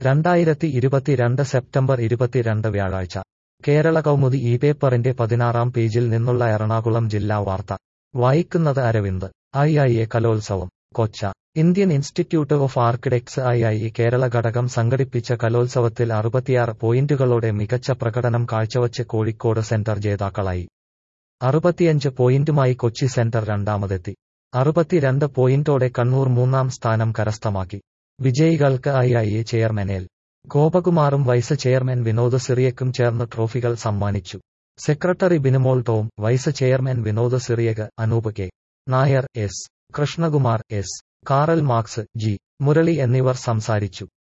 രണ്ടായിരത്തി ഇരുപത്തിരണ്ട് സെപ്റ്റംബർ ഇരുപത്തിരണ്ട് വ്യാഴാഴ്ച കേരള കൗമുദി ഈ പേപ്പറിന്റെ പതിനാറാം പേജിൽ നിന്നുള്ള എറണാകുളം ജില്ലാ വാർത്ത വായിക്കുന്നത് അരവിന്ദ് ഐ ഐ എ കലോത്സവം കൊച്ച Indian institute of architects I I A Kerala ഘടകം സംഘടിപ്പിച്ച കലോത്സവത്തിൽ അറുപത്തിയാറ് പോയിന്റുകളോടെ മികച്ച പ്രകടനം കാഴ്ചവച്ച് കോഴിക്കോട് സെന്റർ ജേതാക്കളായി അറുപത്തിയഞ്ച് പോയിന്റുമായി കൊച്ചി സെന്റർ രണ്ടാമതെത്തി അറുപത്തിരണ്ട് പോയിന്റോടെ കണ്ണൂർ മൂന്നാം സ്ഥാനം കരസ്ഥമാക്കി വിജയികൾക്ക് I I A chairman L ഗോപകുമാറും വൈസ് ചെയർമാൻ വിനോദ് സിറിയക്കും ചേർന്ന് ട്രോഫികൾ സമ്മാനിച്ചു secretary Binumol Tom vice chairman Vinod Cyriac Anoop K Nair S Krishnakumar S Karl Marx G Murali എന്നിവർ സംസാരിച്ചു